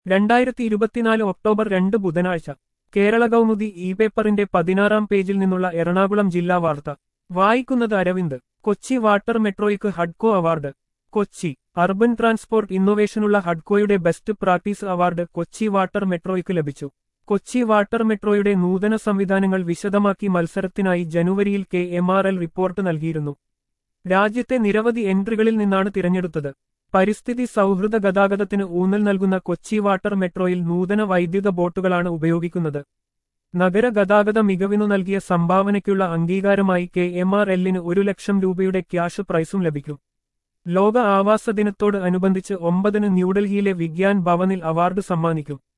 രണ്ടായിരത്തി ഇരുപത്തിനാല് ഒക്ടോബർ രണ്ട് ബുധനാഴ്ച കേരള കൗമുദി ഇ പേപ്പറിന്റെ പതിനാറാം പേജിൽ നിന്നുള്ള എറണാകുളം ജില്ലാ വാർത്ത വായിക്കുന്നത് അരവിന്ദ് കൊച്ചി വാട്ടർ മെട്രോയ്ക്ക് ഹഡ്കോ അവാർഡ് കൊച്ചി അർബൻ ട്രാൻസ്പോർട്ട് ഇന്നൊവേഷനുള്ള ഹഡ്കോയുടെ best practice award Kochi water മെട്രോയ്ക്ക് ലഭിച്ചു കൊച്ചി വാട്ടർ മെട്രോയുടെ നൂതന സംവിധാനങ്ങൾ വിശദമാക്കി മത്സരത്തിനായി ജനുവരിയിൽ K M R L report നൽകിയിരുന്നു രാജ്യത്തെ നിരവധി എൻട്രികളിൽ നിന്നാണ് തിരഞ്ഞെടുത്തത് പരിസ്ഥിതി സൗഹൃദ ഗതാഗതത്തിന് ഊന്നൽ നൽകുന്ന കൊച്ചി വാട്ടർ മെട്രോയിൽ നൂതന വൈദ്യുത ബോട്ടുകളാണ് ഉപയോഗിക്കുന്നത് നഗര ഗതാഗത മികവിനു നൽകിയ സംഭാവനയ്ക്കുള്ള അംഗീകാരമായി കെ എം ആർ എല്ലിന് ഒരു ലക്ഷം രൂപയുടെ ക്യാഷ് പ്രൈസും ലഭിക്കും ലോക ആവാസ ദിനത്തോട് അനുബന്ധിച്ച് ഒമ്പതിന് ന്യൂഡൽഹിയിലെ വിഗ്യാൻ ഭവനിൽ അവാർഡ് സമ്മാനിക്കും